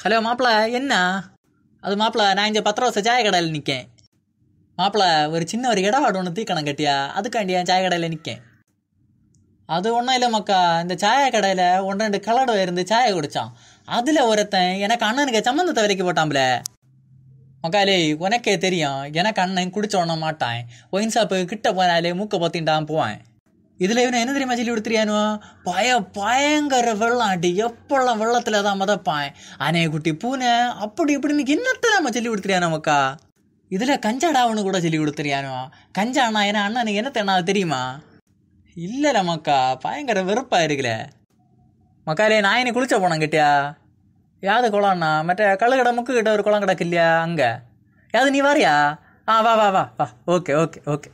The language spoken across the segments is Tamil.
ஹலோ மாப்பிள என்ன அது மாப்பிள நான் இங்கே பத்து வருஷம் சாய கடையில் நிற்கேன் மாப்பிள ஒரு சின்ன ஒரு இடவாடு ஒன்று தீக்கணம் கட்டியா அதுக்காண்டி என் சாய கடையில் நிற்கேன் அது ஒன்றும் இல்லை மக்கா இந்த சாய கடையில் ஒன்று ரெண்டு கலடை இருந்து சாயை குடித்தான் அதில் ஒருத்தன் எனக்கு அண்ணனுக்கு சம்மந்தத்தை வரைக்கும் போட்டான்ல மக்காலே உனக்கே தெரியும் எனக்கு அண்ணன் குடிச்ச உடனே மாட்டான் ஒயின் ஷாப்பு கிட்ட போனாலே மூக்க பத்தின்டான் போவான் இதுல இவனை என்ன தெரியுமா சொல்லி கொடுத்துறியானோ பய பயங்கர வெள்ளம் அடி எப்பெல்லாம் வெள்ளத்துல தான் மதப்பான் அணைய குட்டி பூனை அப்படி இப்படின்னு என்னத்த நம்ம சொல்லி கொடுத்துறியா நமக்கா இதுல கஞ்சாடாவனு கூட சொல்லி கொடுத்துறியானோ கஞ்சானா என்ன அண்ணனுக்கு என்ன தென்னா தெரியுமா இல்ல மக்கா பயங்கர வெறுப்பா இருக்குல்ல மக்காலே நான் இனி குளிச்ச போனேன் கிட்டியா யாது குளம்னா மற்ற கழுகடை முக்கு கிட்ட ஒரு குளம் கிடக்கு இல்லையா அங்க யாது நீ வாரியா ஆ வா வா வா வா ஓகே ஓகே ஓகே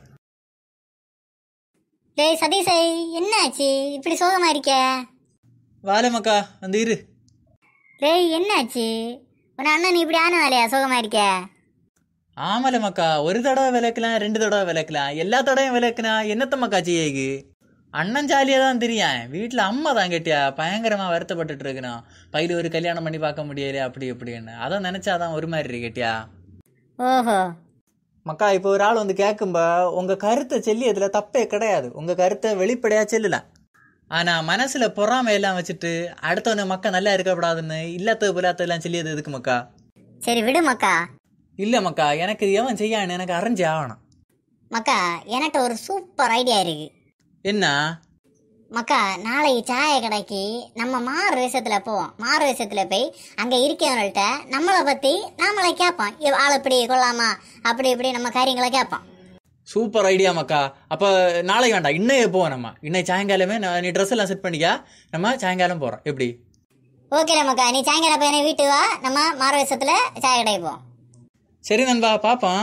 டேய் சதீஷை என்னாச்சு இப்படி சோகமா இருக்க வாலே மக்கா வந்து இரு டேய் என்னாச்சு உன் அண்ணன் இப்படி ஆன வேலையா சோகமா இருக்க ஆமல மக்கா ஒரு தடவை விளக்கலாம் ரெண்டு தடவை விளக்கலாம் எல்லா தடவையும் விளக்குனா என்னத்த மக்கா செய்யுது அண்ணன் ஜாலியாக தான் தெரியும் வீட்டில் அம்மா தான் கேட்டியா பயங்கரமாக வருத்தப்பட்டுட்டு இருக்கணும் பையில ஒரு கல்யாணம் பண்ணி பார்க்க முடியல அப்படி இப்படின்னு அதை நினச்சாதான் ஒரு மாதிரி இருக்கு கேட்டியா ஓஹோ மக்கா இப்போ ஒரு ஆள் வந்து கேட்கும்போ உங்கள் கருத்தை செல்லியதில் தப்பே கிடையாது உங்கள் கருத்தை வெளிப்படையாக செல்லலாம் ஆனால் மனசில் பொறாமை எல்லாம் வச்சுட்டு அடுத்தவன மக்கா நல்லா இருக்கக்கூடாதுன்னு இல்லாத புலாத்தெல்லாம் சொல்லியது எதுக்கு மக்கா சரி விடு மக்கா இல்லை மக்கா எனக்கு எவன் செய்யான்னு எனக்கு அரைஞ்சு ஆகணும் மக்கா என்கிட்ட ஒரு சூப்பர் ஐடியா இருக்கு என்ன மக்கா நாளைக்கு சாய கடைக்கு நம்ம மாறு வேஷத்துல போவோம் மாறு வேஷத்துல போய் அங்க இருக்கிறவங்கள்ட்ட நம்மளை பத்தி நாமளே கேட்போம் இவ் ஆள் இப்படி கொள்ளாமா அப்படி இப்படி நம்ம காரியங்களை கேட்போம் சூப்பர் ஐடியா மக்கா அப்போ நாளைக்கு வேண்டாம் இன்னையே போவோம் நம்ம இன்னைக்கு சாயங்காலமே நான் நீ ட்ரெஸ் எல்லாம் செட் பண்ணிக்க நம்ம சாயங்காலம் போகிறோம் எப்படி ஓகேல மக்கா நீ சாயங்காலம் போய் வீட்டுக்கு வா நம்ம மாறு வேஷத்துல சாய கடைக்கு போவோம் சரி நண்பா பாப்போம்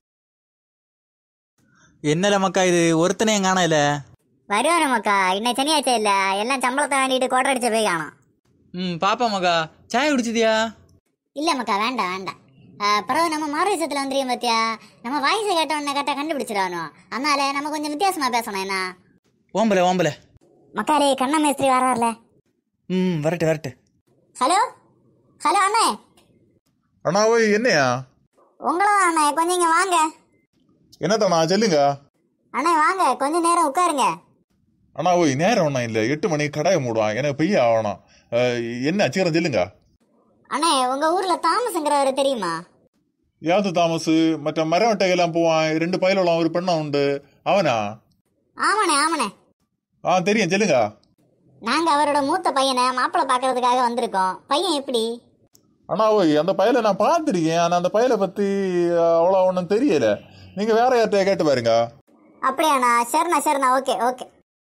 என்னல மக்கா இது ஒருத்தனையும் காணல வருவாரு மக்கா இன்னைக்கு சனியாச்சே இல்ல எல்லாம் சம்பளத்தை வேண்டிட்டு கோட்டை அடிச்ச போய் காணும் ம் பாப்பா மக்கா சாய் குடிச்சிதியா இல்ல மக்கா வேண்டாம் வேண்டாம் ஆஹ், பிறகு நம்ம மாறு விஷயத்துல வந்துரியும் பாத்தியா நம்ம வாய்ஸை கேட்ட உடனே கரெக்டாக கண்டுபிடிச்சிடணும் அதனால நம்ம கொஞ்சம் வித்தியாசமா பேசணும் என்ன ஓம்பல ஓம்பல மக்காரே கண்ணா மேஸ்திரி வராருல ம் வரட்டு வரட்டு ஹலோ ஹலோ அண்ணே அண்ணா ஓய் என்னையா உங்களை தான் அண்ணே கொஞ்சம் இங்க வாங்க என்னத்தண்ணா சொல்லுங்க அண்ணே வாங்க கொஞ்ச நேரம் உட்காருங்க அண்ணா ஓய் நேரம் ஒன்றும் இல்லை எட்டு மணி கடையை மூடுவான் எனக்கு பெய்ய ஆகணும் அஹ், என்ன சீக்கிரம் சொல்லுங்க அண்ணே உங்க ஊர்ல தாமஸ்ங்கிறவர் தெரியுமா யாது தாமஸ் மற்ற மரவட்டையெல்லாம் போவான் ரெண்டு பயலுலாம் ஒரு பெண்ணா உண்டு அவனா ஆமாண்ணே ஆமாண்ணே ஆ தெரியும் சொல்லுங்க நாங்க அவரோட மூத்த பையனை மாப்பிள்ளை பார்க்கறதுக்காக வந்திருக்கோம் பையன் எப்படி அண்ணா ஓய் அந்த பயலை நான் பார்த்துருக்கேன் ஆனால் அந்த பயலை பற்றி அவ்வளோ ஒன்றும் தெரியல நீங்கள் வேற யார்கிட்ட கேட்டு பாருங்க அப்படியாண்ணா சரிண்ணா சரிண்ணா ஓகே ஓகே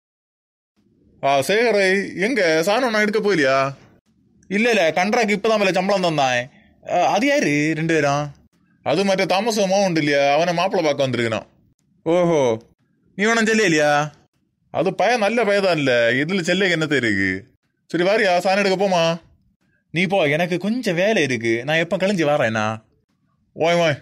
ஆ சேகரை எங்க சாணம் நான் எடுக்க போயிலையா இல்ல இல்ல கண்ட்ராக்கு இப்பதான் மேல சம்பளம் தந்தான் அஹ், அது யாரு ரெண்டு பேரும் அது மற்ற தாமசமோ உண்டு இல்லையா அவனை மாப்பிள்ளை பார்க்க வந்திருக்கணும் ஓஹோ நீ வேணும் செல்ல இல்லையா அது பையன் நல்ல பையதான் இல்ல இதுல செல்லைக்கு என்ன இருக்கு சரி வாரியா சாணம் எடுக்க போமா நீ போ எனக்கு கொஞ்சம் வேலை இருக்கு நான் எப்ப கழிஞ்சு வரேன்னா ஓய் ஓய்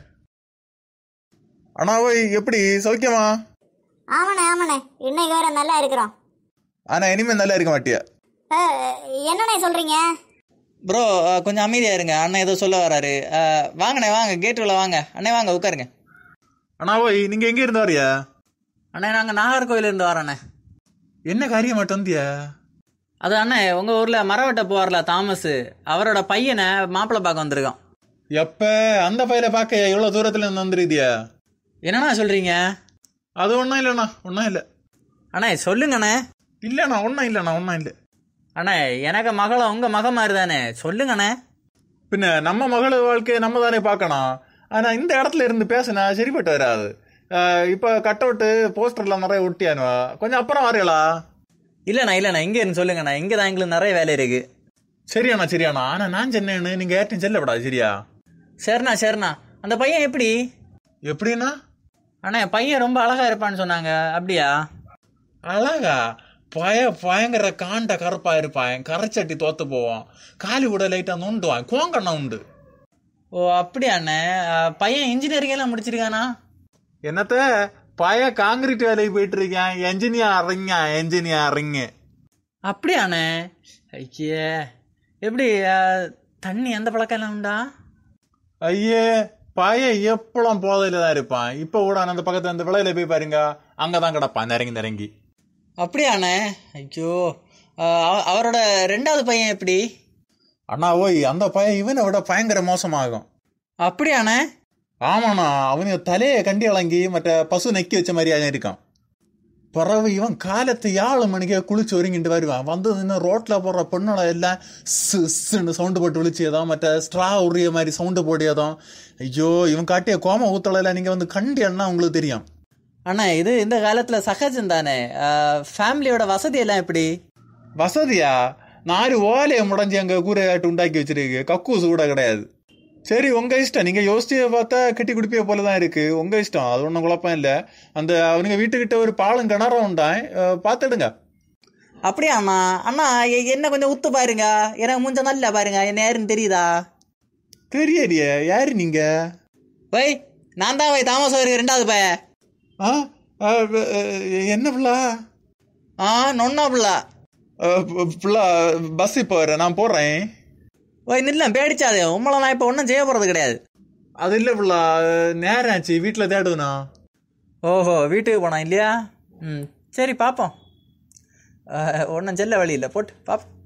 அண்ணா ஓய் எப்படி சௌக்கியமா ஆமாண்ணே ஆமாண்ணே இன்னைக்கு வேற நல்லா இருக்கிறோம் ஆனா இனிமே நல்லா இருக்க மாட்டியா அஹ், என்னண்ணே சொல்றீங்க ப்ரோ கொஞ்சம் அமைதியா இருங்க அண்ணன் ஏதோ சொல்ல வராரு அஹ், வாங்கண்ணே வாங்க கேட்டுக்குள்ள வாங்க அண்ணே வாங்க உட்காருங்க அண்ணா ஓய் நீங்க எங்க இருந்து வரியா அண்ணே நாங்கள் நாகர்கோயில இருந்து வரோண்ணே என்ன காரியம் மட்டும் வந்தியா அது அண்ணே உங்கள் ஊரில் மரவட்ட போவார்ல தாமஸ் அவரோட பையனை மாப்பிள்ளை பார்க்க வந்திருக்கோம் எப்ப அந்த பையலை பார்க்க எவ்வளவு தூரத்துல இருந்து வந்துருக்கியா என்னண்ணா சொல்கிறீங்க அது ஒன்றும் இல்லைண்ணா ஒன்றும் இல்லை அண்ணே சொல்லுங்கண்ணே இல்லைண்ணா ஒன்றும் இல்லைண்ணா ஒன்றும் இல்லை அண்ணே எனக்கு மகளும் உங்கள் மக மாதிரி தானே சொல்லுங்கண்ணே பின்ன நம்ம மகள வாழ்க்கையை நம்ம தானே பார்க்கணும் ஆனா இந்த இடத்துல இருந்து பேசினா சரிப்பட்டு வராது ஆஹ் இப்ப கட் அவுட்டு போஸ்டர்லாம் நிறைய ஒட்டியானுவா கொஞ்சம் அப்புறம் வரீங்களா இல்லைண்ணா இல்லைண்ணா இங்கே இருந்து சொல்லுங்கண்ணா இங்கே தான் எங்களுக்கு நிறைய வேலை இருக்கு சரியாண்ணா சரியாண்ணா ஆனா நான் சென்னேன்னு நீங்க ஏற்றும் செல்லப்படாது சரியா சரிண்ணா சரிண்ணா அந்த பையன் எப்படி எப்படின்னா அண்ணே பையன் ரொம்ப அழகா இருப்பான்னு சொன்னாங்க அப்படியா அழகா பய பயங்கர காண்ட கருப்பா இருப்பான் கரைச்சட்டி தோத்து போவான் காலி கூட லைட்டா நோண்டுவான் கோங்கண்ணா உண்டு ஓ அப்படியா அண்ணே அஹ், பையன் இன்ஜினியரிங் எல்லாம் முடிச்சிருக்கானா என்னத்த பய காங்கிரீட் வேலைக்கு போயிட்டு இருக்கேன் என்ஜினியர் அறிங்க என்ஜினியர் அறிங்க அப்படியா அண்ணே ஐயே எப்படி அஹ், தண்ணி அந்த பழக்கம் உண்டா ஐயே பையன் எப்பளும் போதையில தான் இருப்பான் இப்ப கூட அந்த பக்கத்துல அந்த விளையில போய் பாருங்க அங்கதான் கிடப்பான் நிறங்கி நிறங்கி அப்படியாண்ணே ஐயோ அஹ், அவ- அவரோட ரெண்டாவது பையன் எப்படி அண்ணா ஓய் அந்த பையன் இவனை விட பயங்கர மோசமாகும் அப்படியாண்ணே ஆமாண்ணா அவனுக்கு தலையை கண்டி இளங்கி மற்ற பசு நக்கி வச்ச மாதிரியாக இருக்கான் பிறகு இவன் காலத்து ஏழு மணிக்கே குளிச்சு ஒருங்கிட்டு வருவான் வந்து நின்று ரோட்ல போடுற பெண்ணோட எல்லாம் சின்னு சவுண்டு போட்டு விழிச்சியதோ மற்ற ஸ்ட்ரா உரிய மாதிரி சவுண்டு போடியதும் ஐயோ இவன் காட்டிய கோம ஊத்தலையில நீங்க வந்து கண்டி அண்ணா உங்களுக்கு தெரியும் அண்ணா இது இந்த காலத்தில் சகஜம் தானே ஃபேமிலியோட வசதி எல்லாம் எப்படி வசதியா நாலு ஓலையை முடஞ்சி அங்க கூரையாட்டு உண்டாக்கி வச்சிருக்கு கக்கூசு கூட கிடையாது சரி உங்க இஷ்டம் நீங்க யோசிச்சு பார்த்தா கட்டி குடிப்பிய போல தான் இருக்கு உங்க இஷ்டம் அது ஒன்றும் குழப்பம் இல்லை அந்த அவனுங்க வீட்டுக்கிட்ட ஒரு பாலும் கிணறும் உண்டாய் அஹ், பார்த்துடுங்க அப்படியா அண்ணா அண்ணா எ- என்ன கொஞ்சம் உத்து பாருங்க எனக்கு முஞ்ச நல்லா பாருங்க என்ன யாருன்னு தெரியுதா தெரியலையே யாரு நீங்க வை நான் தான் வை தாமஸ் அவருக்கு ரெண்டாவது பைய ஆ அஹ், அஹ், என்ன பிள்ளை ஆ நொன்னா பிள்ளை அஹ், ப- பிள்ளை பஸ் இப்போ வரேன் நான் போறேன் வை நில்ல பேடிச்சாது உம்மளை நான் இப்போ ஒன்றும் செய்ய போகிறது கிடையாது அது இல்லை பிள்ளை நேரம் ஆச்சு வீட்டில் தேடுதுண்ணா ஓஹோ வீட்டுக்கு போனா இல்லையா ம் சரி பார்ப்போம் ஒன்றும் செல்ல வழி இல்லை போட்டு பார்ப்போம்